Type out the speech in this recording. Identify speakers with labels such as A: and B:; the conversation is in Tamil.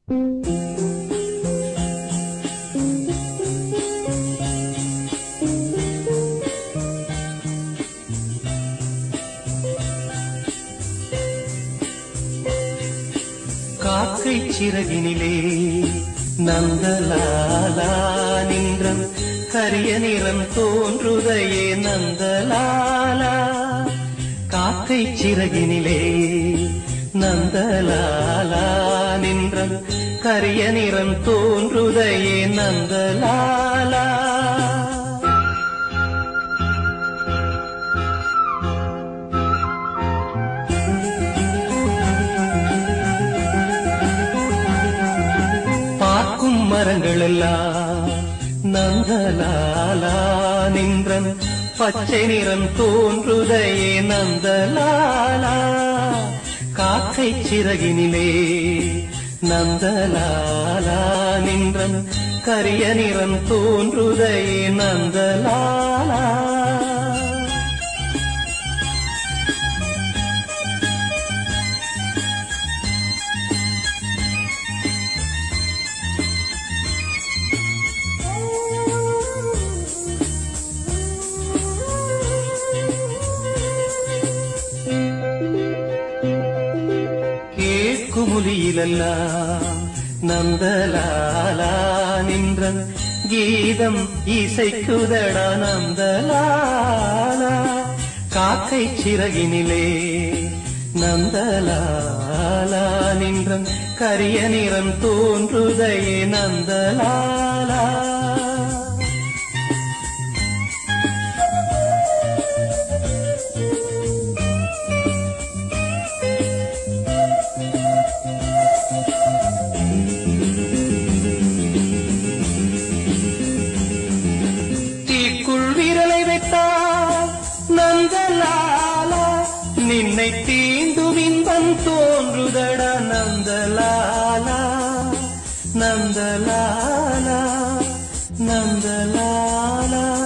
A: காக்கை சிறகினிலே நந்தலாலா நின்றம் கரிய நிறம் தோன்றுதையே நந்தலாலா காக்கை சிறகினிலே நந்தலாலா நின்றம் கரிய நிறம் தோன்றுதையே நந்தலாலா பார்க்கும் மரங்கள் எல்லாம் நந்தலாலா நின்றன் பச்சை நிறம் தோன்றுதையே நந்தலாலா காக்கை சிறகினிலே நந்தலாலா நின்றன் கரிய நிறம் தோன்றுதையே நந்தலாலா கேட்குமுலியிலெல்லாம் நந்தலாலா நின்றன் கீதம் இசைக்குதடா நந்தலாலா காக்கை சிறகினிலே நந்தலாலா நின்றன் கரிய நிறம் தோன்றுதையே நந்தலாலா தீக்குள் விரலை வைத்தால் நந்தலாலா நின்னை தீண்டும் இன்பம் தோன்றுதடா நந்தலாலா நந்தலாலா நந்தலாலா